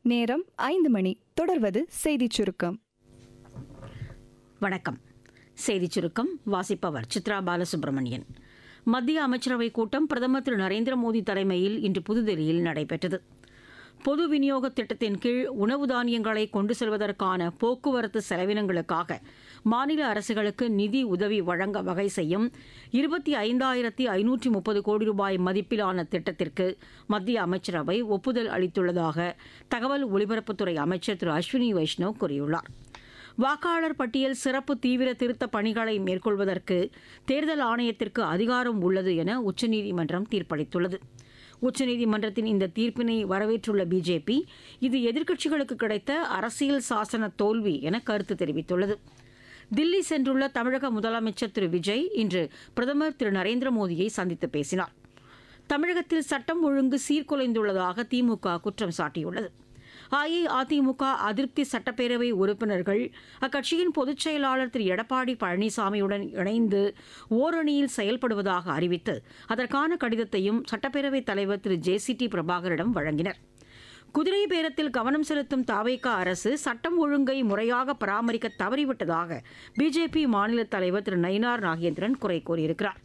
நேரம் ஐந்து மணி தொடர்வது செய்திச் சுருக்கம் வணக்கம் செய்திச் சுருக்கம் வாசிப்பவர் சித்ரா பாலசுப்ரமணியன் மத்திய அமைச்சரவை கூட்டம் பிரதமர் திரு நரேந்திர மோடி தலைமையில் இன்று புதுதில்லியில் நடைபெற்றது பொது விநியோக திட்டத்தின் கீழ் உணவு தானியங்களை கொண்டு செல்வதற்கான போக்குவரத்து செலவினங்களுக்காக மாநில அரசுகளுக்கு நிதி உதவி வழங்க வகை செய்யும் இருபத்தி ஐந்தாயிரத்தி ஐநூற்றி முப்பது கோடி ரூபாய் மதிப்பிலான திட்டத்திற்கு மத்திய அமைச்சரவை ஒப்புதல் அளித்துள்ளதாக தகவல் ஒலிபரப்புத்துறை அமைச்சர் திரு அஸ்வினி வைஷ்ணவ் கூறியுள்ளார் வாக்காளர் பட்டியல் சிறப்பு தீவிர திருத்த பணிகளை மேற்கொள்வதற்கு தேர்தல் ஆணையத்திற்கு அதிகாரம் உள்ளது என உச்சநீதிமன்றம் தீர்ப்பளித்துள்ளது உச்சநீதிமன்றத்தின் இந்த தீர்ப்பினை வரவேற்றுள்ள பிஜேபி இது எதிர்க்கட்சிகளுக்கு கிடைத்த அரசியல் சாசன தோல்வி என கருத்து தெரிவித்துள்ளது தில்லி சென்றுள்ள தமிழக முதலமைச்சர் திரு விஜய் இன்று பிரதமர் திரு நரேந்திர மோடியை சந்தித்து பேசினார் தமிழகத்தில் சட்டம் ஒழுங்கு சீர்குலைந்துள்ளதாக திமுக குற்றம் சாட்டியுள்ளது அஇஅதிமுக அதிருப்தி சட்டப்பேரவை உறுப்பினர்கள் அக்கட்சியின் பொதுச் செயலாளர் திரு எடப்பாடி பழனிசாமியுடன் இணைந்து ஓரணியில் செயல்படுவதாக அறிவித்து அதற்கான கடிதத்தையும் சட்டப்பேரவைத் தலைவர் திரு ஜே சி டி பிரபாகரிடம் வழங்கினர் குதிரை பேரத்தில் கவனம் செலுத்தும் தாவேகா அரசு சட்டம் ஒழுங்கை முறையாக பராமரிக்க தவறிவிட்டதாக பிஜேபி மாநில தலைவர் திரு நயினார் நாகேந்திரன் குறை கூறியிருக்கிறார்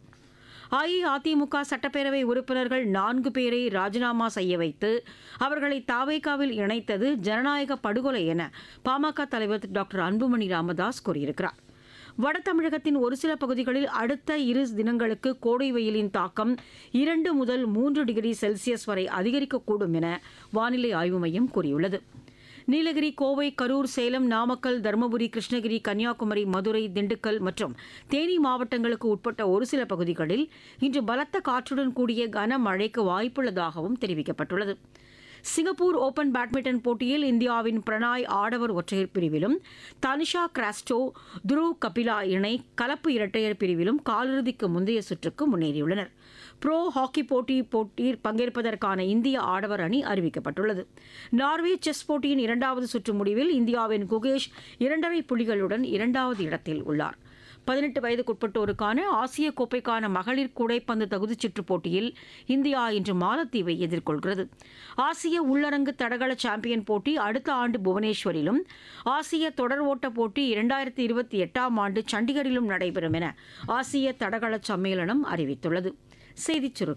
அஇஅதிமுக சட்டப்பேரவை உறுப்பினர்கள் நான்கு பேரை ராஜினாமா செய்ய வைத்து அவர்களை தாவேகாவில் இணைத்தது ஜனநாயக படுகொலை என பாமக தலைவர் டாக்டர் அன்புமணி ராமதாஸ் கூறியிருக்கிறார் வட தமிழகத்தின் ஒரு சில பகுதிகளில் அடுத்த இரு தினங்களுக்கு கோடை வெயிலின் தாக்கம் இரண்டு முதல் மூன்று டிகிரி செல்சியஸ் வரை அதிகரிக்கக்கூடும் என வானிலை ஆய்வு மையம் கூறியுள்ளது நீலகிரி கோவை கரூர் சேலம் நாமக்கல் தருமபுரி கிருஷ்ணகிரி கன்னியாகுமரி மதுரை திண்டுக்கல் மற்றும் தேனி மாவட்டங்களுக்கு உட்பட்ட ஒரு சில பகுதிகளில் இன்று பலத்த காற்றுடன் கூடிய கனமழைக்கு வாய்ப்புள்ளதாகவும் தெரிவிக்கப்பட்டுள்ளது சிங்கப்பூர் ஓபன் பேட்மிண்டன் போட்டியில் இந்தியாவின் பிரணாய் ஆடவர் ஒற்றையர் பிரிவிலும் தனிஷா கிராஸ்டோ துருவ் கபிலா இணை கலப்பு இரட்டையர் பிரிவிலும் காலிறுதிக்கு முந்தைய சுற்றுக்கு முன்னேறியுள்ளனர் ப்ரோ ஹாக்கி போட்டி போட்டியில் பங்கேற்பதற்கான இந்திய ஆடவர் அணி அறிவிக்கப்பட்டுள்ளது நார்வே செஸ் போட்டியின் இரண்டாவது சுற்று முடிவில் இந்தியாவின் குகேஷ் இரண்டரை புள்ளிகளுடன் இரண்டாவது இடத்தில் உள்ளார் பதினெட்டு வயதுக்குட்பட்டோருக்கான ஆசிய கோப்பைக்கான மகளிர் கூடைப்பந்து தகுதிச் சுற்றுப் போட்டியில் இந்தியா இன்று மாலத்தீவை எதிர்கொள்கிறது ஆசிய உள்ளரங்கு தடகள சாம்பியன் போட்டி அடுத்த ஆண்டு புவனேஸ்வரிலும் ஆசிய தொடர் ஓட்ட போட்டி இரண்டாயிரத்தி இருபத்தி எட்டாம் ஆண்டு சண்டிகரிலும் நடைபெறும் என ஆசிய தடகள சம்மேளனம் அறிவித்துள்ளது செய்திச் சுருக்கம்